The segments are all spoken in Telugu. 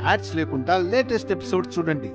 యాడ్స్ లేకుండా లేటెస్ట్ ఎపిసోడ్ చూడండి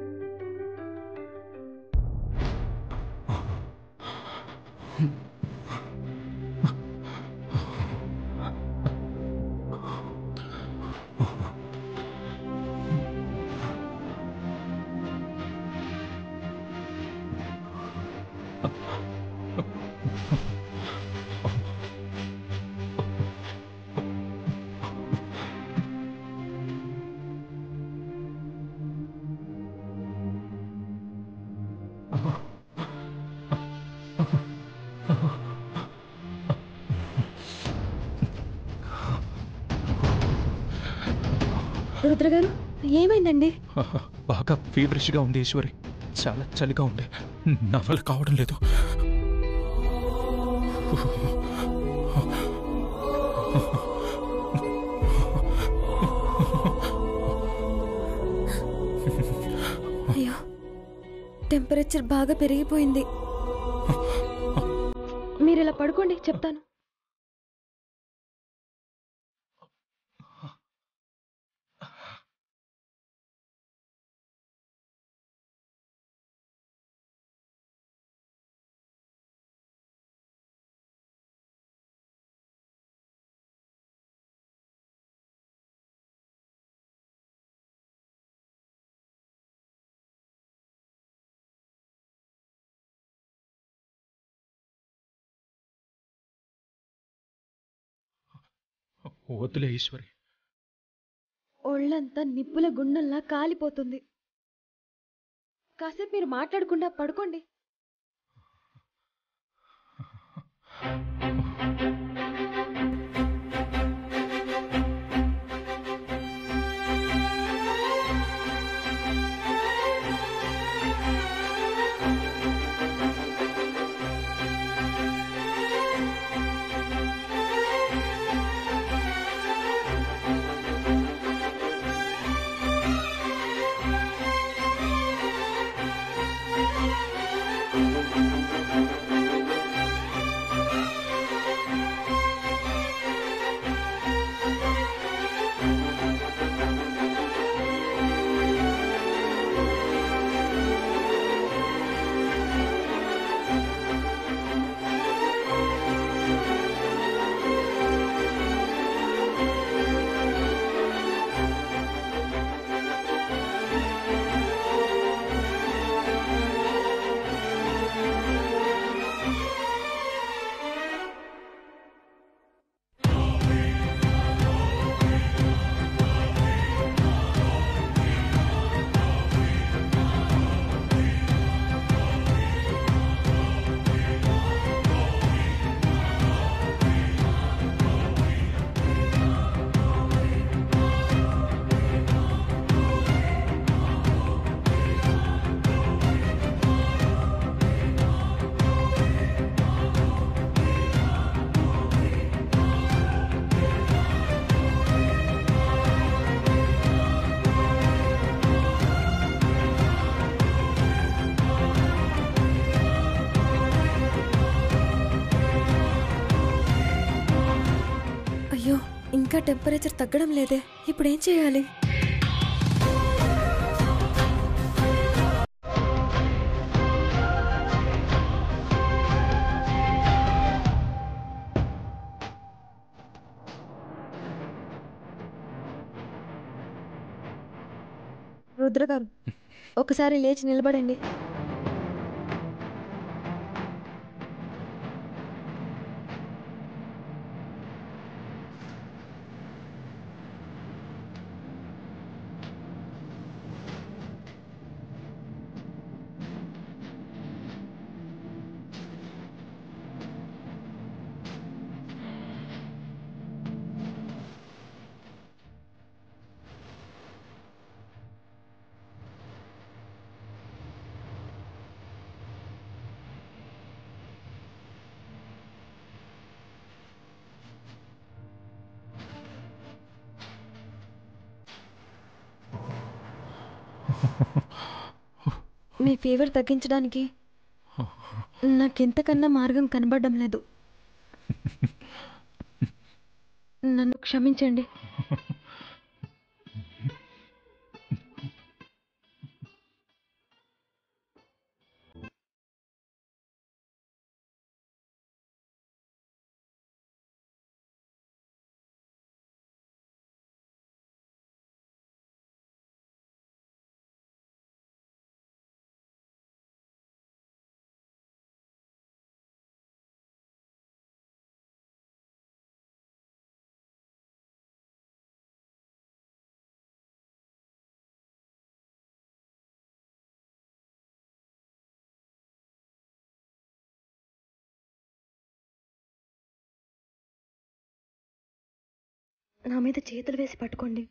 రుద్ర గారు ఏమైందండి బాగా ఫీవరిష్గా ఉంది ఈశ్వరి చాలా చలిగా ఉంది నా వల్ల కావడం లేదు అయ్యో టెంపరేచర్ బాగా పెరిగిపోయింది మీరు ఇలా పడుకోండి చెప్తాను వద్దులే ఈశ్వరి ఒళ్ళంతా నిప్పుల గుండంలా కాలిపోతుంది కాసేపు మీరు మాట్లాడకుండా పడుకోండి అయ్యో ఇంకా టెంపరేచర్ తగ్గడం లేదే ఇప్పుడు ఏం చేయాలి రుద్ర గారు ఒకసారి లేచి నిలబడండి మీ ఫీవర్ తగ్గించడానికి నాకెంతకన్నా మార్గం కనబడడం లేదు నన్ను క్షమించండి నా మీద చేతులు వేసి పట్టుకోండి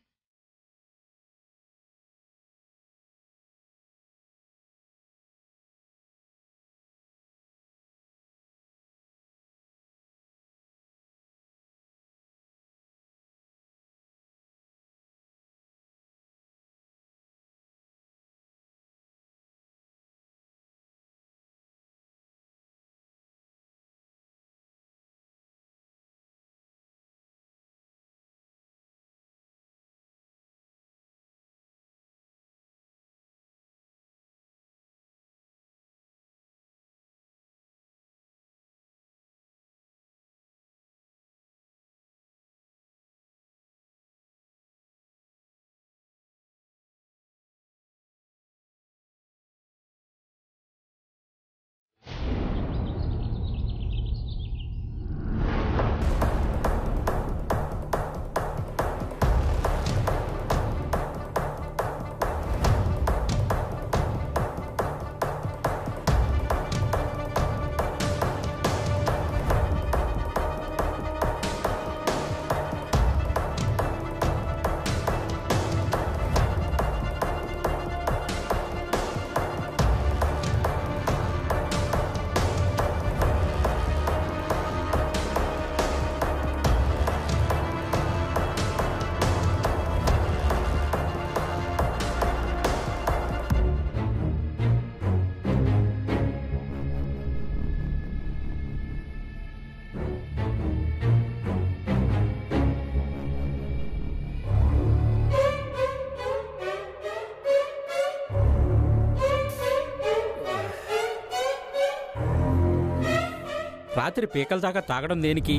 రాత్రి పీకల దాకా తాగడం దేనికి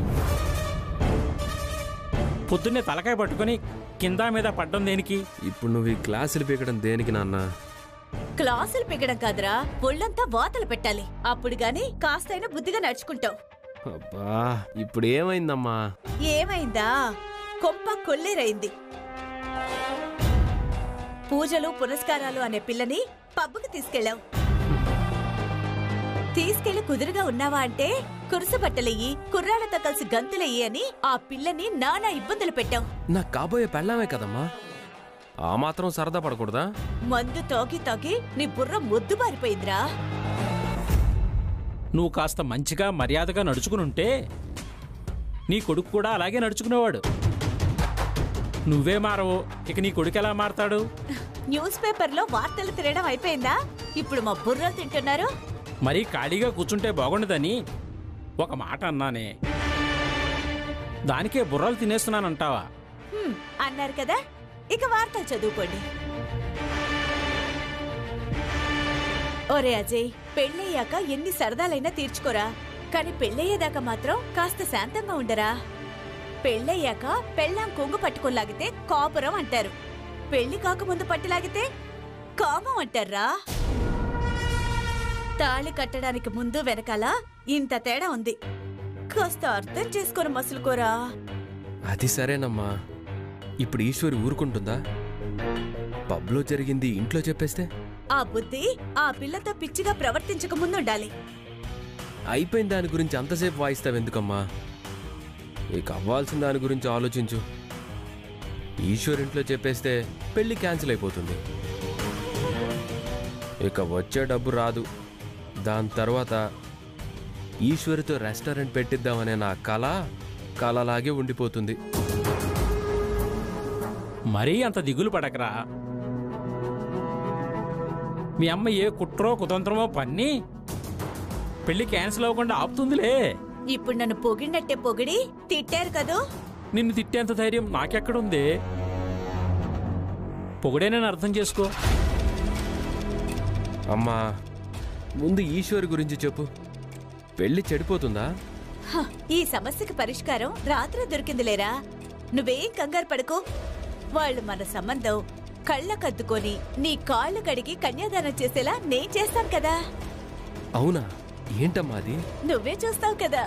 పొద్దున్నే తలకాయ పట్టుకొని కింద మీద పడ్డం దేనికి ఇప్పుడు నువ్వు ఈ క్లాసులు పీకడం దేనికి నాన్న క్లాసులు పిగడం కాదురా ఒళ్ళంతా వాతలు పెట్టాలి అప్పుడు గాని కాస్తైనా బుద్ధిగా నడుచుకుంటావు అబ్బా ఇప్పుడు ఏమైందమ్మా ఏమైందా కొంప కొల్లేరైంది పూజలు పునస్కారాలు అనే పిల్లని పబ్బుకి తీసుకెళ్ళావు తీసుకెళ్లి కుదురుగా ఉన్నావా అంటే కురుస బట్టలెయ్యి కుర్రాళ్లతో కలిసి గంతులెయ్యి అని ఆ పిల్లని నానా ఇబ్బందులు పెట్టావు నా కాబోయే పెళ్ళామే కదమ్మా ఆ మాత్రం సరదా పడకూడదా మందు తాగి తాగి నీ బుర్ర మొద్దు బారిపోయిందిరా నువ్వు కాస్త మంచిగా మర్యాదగా నడుచుకునుంటే నీ కొడుకు కూడా అలాగే నడుచుకునేవాడు నువ్వే మారవు ఇక నీ కొడుకు ఎలా మారతాడు న్యూస్ పేపర్లో వార్తలు తిరగడం అయిపోయిందా ఇప్పుడు మా బుర్రలు తింటున్నారు మరీ ఖాళీగా కూర్చుంటే బాగుండదని ఒక మాట అన్నానే దానికే బుర్రలు తినేస్తున్నానంటావా హ్మ్, అన్నారు కదా ఇక వార్తలు చదువుకోండి ఓరే అజయ్ పెళ్ళయ్యాక ఎన్ని సరదాలైనా తీర్చుకోరా కానీ పెళ్ళయ్యేదాకా మాత్రం కాస్త శాంతంగా ఉండరా పెళ్ళయ్యాక పెళ్ళాం కొంగు పట్టుకోలాగితే కాపురం అంటారు పెళ్లి కాకముందు పట్టులాగితే కామం అంటారా తాళి కట్టడానికి ముందు వెనకాల ఇంత తేడా ఉంది కాస్త అర్థం చేసుకొని మసులుకోరా అది సరేనమ్మా ఇప్పుడు ఈశ్వరి ఊరుకుంటుందా పబ్లో జరిగింది ఇంట్లో చెప్పేస్తే ఆ బుద్ధి ఆ పిల్లతో పిచ్చిగా ప్రవర్తించక ముందుండాలి అయిపోయిన దాని గురించి అంతసేపు వాయిస్తావెందుకమ్మా ఇక అవ్వాల్సిన దాని గురించి ఆలోచించు ఈశ్వర్ ఇంట్లో చెప్పేస్తే పెళ్లి క్యాన్సిల్ అయిపోతుంది ఇక వచ్చే డబ్బు రాదు దాని తర్వాత ఈశ్వరితో రెస్టారెంట్ పెట్టిద్దామనే నా కళ కళలాగే ఉండిపోతుంది మరీ అంత దిగులు పడకరా మీ అమ్మ ఏ కుట్రో కుతంత్రమో పన్ని పెళ్లి క్యాన్సిల్ అవ్వకుండా ఆపుతుందిలే ఇప్పుడు నన్ను పొగిడినట్టే పొగిడి తిట్టారు కదూ నిన్ను తిట్టేంత ధైర్యం నాకెక్కడుంది పొగిడేనని అర్థం చేసుకో అమ్మా ముందు ఈశ్వరి గురించి చెప్పు పెళ్లి చెడిపోతుందా హ, ఈ సమస్యకి పరిష్కారం రాత్రి దొరికిందిలేరా నువ్వేం కంగారు పడకు వాళ్ళు మన సంబంధం కళ్ళకద్దుకొని నీ కాళ్ళు కడిగి కన్యాదానం చేసేలా నేను చేస్తాను కదా అవునా ఏంటమ్మా అది నువ్వే చూస్తావు కదా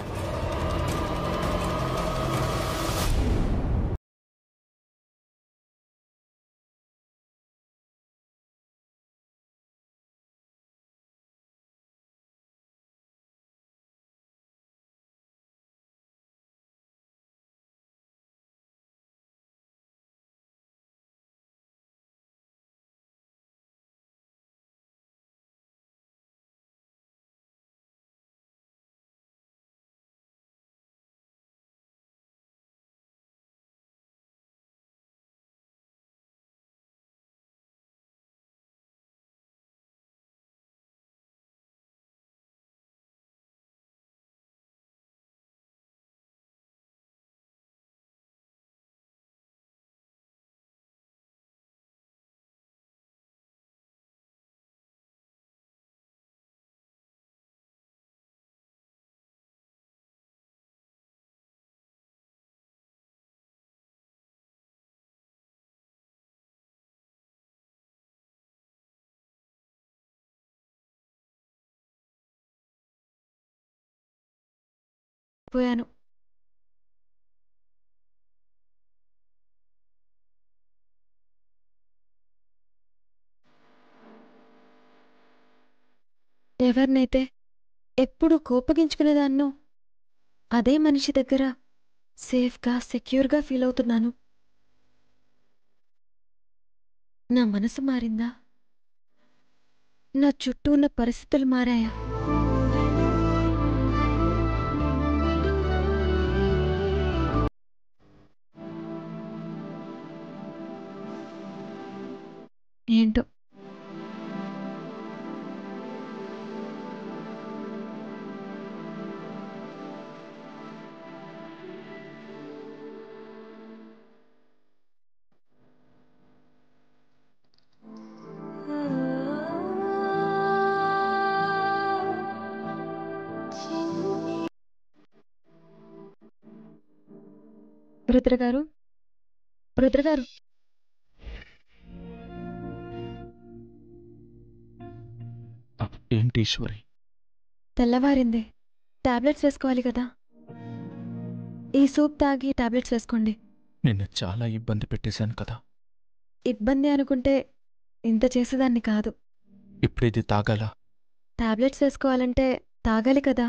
పోయాను ఎవరినైతే ఎప్పుడు కోపగించుకునేదాన్నో అదే మనిషి దగ్గర సేఫ్గా సెక్యూర్గా ఫీల్ అవుతున్నాను నా మనసు మారిందా నా చుట్టూ ఉన్న పరిస్థితులు మారాయా ఏంటో రుద్ర గారు రుద్ర గారు ఆ, ఏంటి ఈశ్వరి తెల్లవారింది టాబ్లెట్స్ వేసుకోవాలి కదా ఈ సూప్ తాగి టాబ్లెట్స్ వేసుకోండి నిన్ను చాలా ఇబ్బంది పెట్టేశాను కదా ఇబ్బంది అనుకుంటే ఇంత చేసేదాన్ని కాదు ఇప్పుడు ఇది తాగాల టాబ్లెట్స్ వేసుకోవాలంటే తాగాలి కదా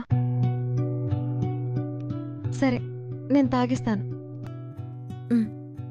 సరే నేను తాగిస్తాను ఉమ్.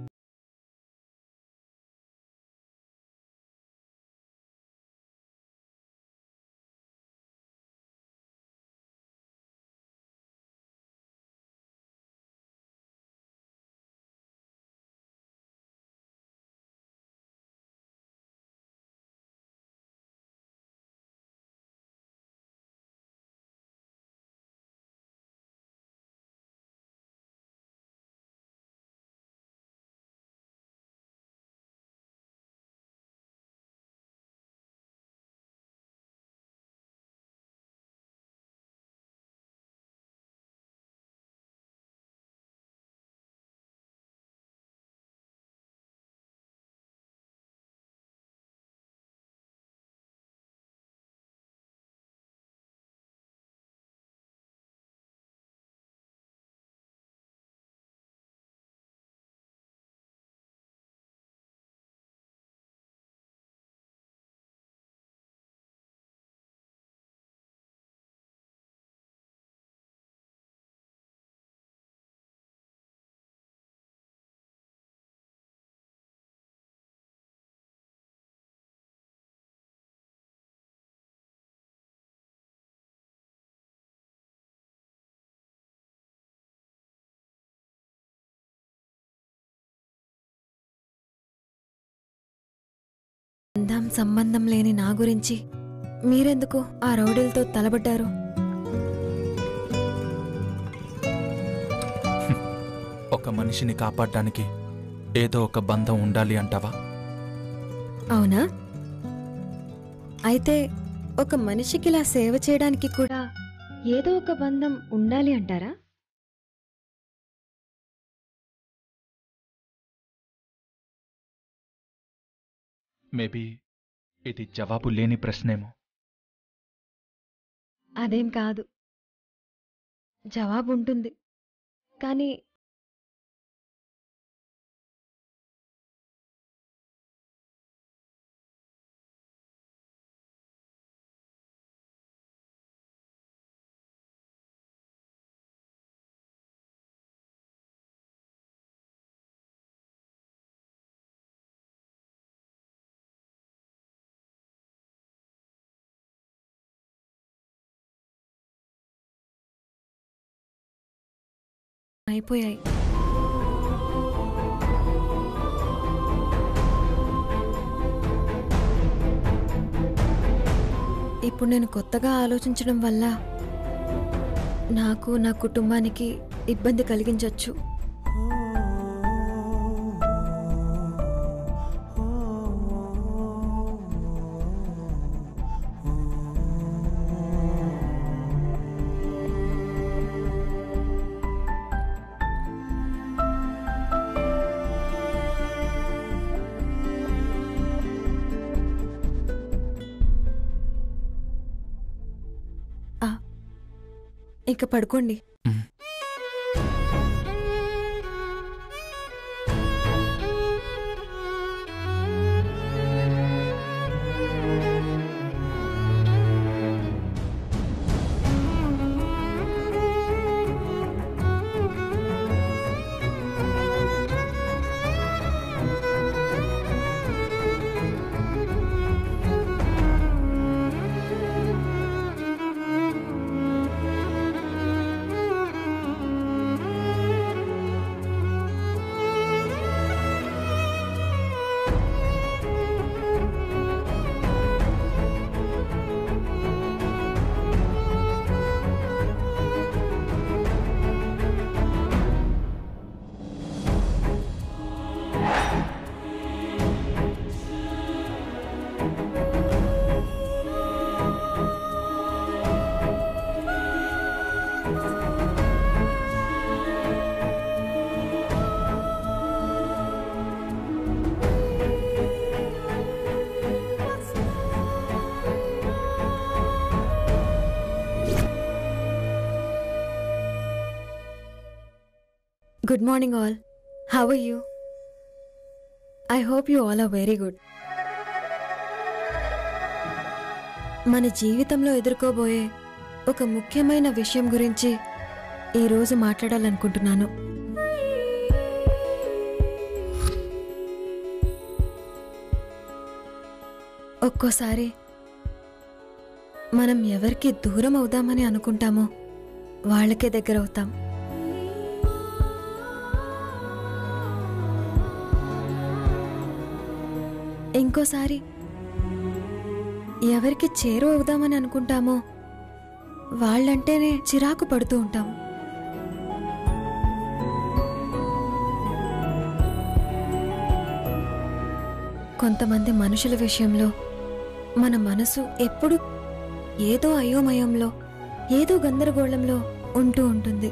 బంధం సంబంధం లేని నా గురించి మీరెందుకు ఆ రౌడీలతో తలబడ్డారు ఒక మనిషిని కాపాడడానికి ఏదో ఒక బంధం ఉండాలి అంటావా అవునా అయితే ఒక మనిషికి ఇలా సేవ చేయడానికి కూడా ఏదో ఒక బంధం ఉండాలి అంటారా మేబీ ఇది జవాబు లేని ప్రశ్నేమో అదేం కాదు జవాబు ఉంటుంది కానీ అయిపోయాయి ఇప్పుడు నేను కొత్తగా ఆలోచించడం వల్ల నాకు నా కుటుంబానికి ఇబ్బంది కలిగించవచ్చు ఇక పడుకోండి మ్. Good morning all how are you I hope you all are very good మన జీవితంలో ఎదుర్కోబోయే ఒక ముఖ్యమైన విషయం గురించి ఈరోజు మాట్లాడాలనుకుంటున్నాను ఒక్కోసారి మనం ఎవరికి దూరం అవుదామని అనుకుంటామో వాళ్ళకే దగ్గర అవుతాం ఇంకోసారి ఎవరికి చేరువ అవుదామని అనుకుంటామో వాళ్ళంటేనే చిరాకు పడుతూ ఉంటాం కొంతమంది మనుషుల విషయంలో మన మనసు ఎప్పుడు ఏదో అయోమయంలో ఏదో గందరగోళంలో ఉంటూ ఉంటుంది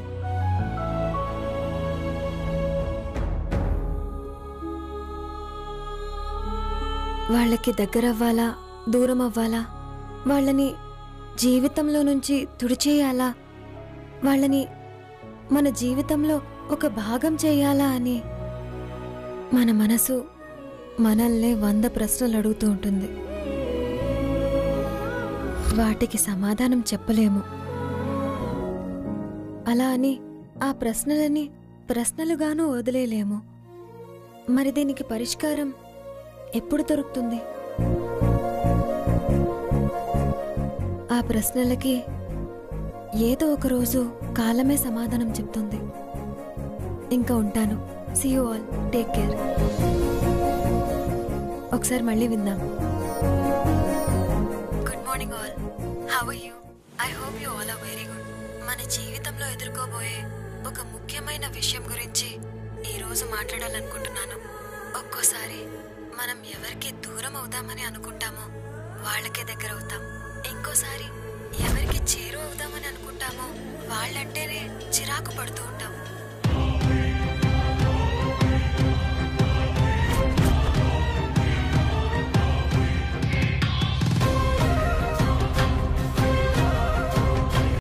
వాళ్ళకి దగ్గరవ్వాలా దూరం అవ్వాలా వాళ్ళని జీవితంలో నుంచి తుడిచేయాలా వాళ్ళని మన జీవితంలో ఒక భాగం చేయాలా అని మన మనసు మనల్నే వంద ప్రశ్నలు అడుగుతూ ఉంటుంది వాటికి సమాధానం చెప్పలేము అలా అని ఆ ప్రశ్నలని ప్రశ్నలుగానూ వదిలేయలేము మరి దీనికి పరిష్కారం ఎప్పుడు దొరుకుతుంది ఆ ప్రశ్నలకి ఏదో ఒక రోజు కాలమే సమాధానం చెప్తుంది ఇంకా ఉంటాను see you all take care ఒకసారి మళ్ళీ విందాం good morning all how are you I hope you all are very good మన జీవితంలో ఎదుర్కోబోయే ఒక ముఖ్యమైన విషయం గురించి ఈ రోజు మాట్లాడాలనుకుంటున్నాను ఒక్కోసారి మనం ఎవరికి దూరం అవుదామని అనుకుంటామో వాళ్ళకే దగ్గర అవుతాం ఇంకోసారి ఎవరికి చేరువ అవుదామని అనుకుంటామో వాళ్ళంటేనే చిరాకు పడుతూ ఉంటాం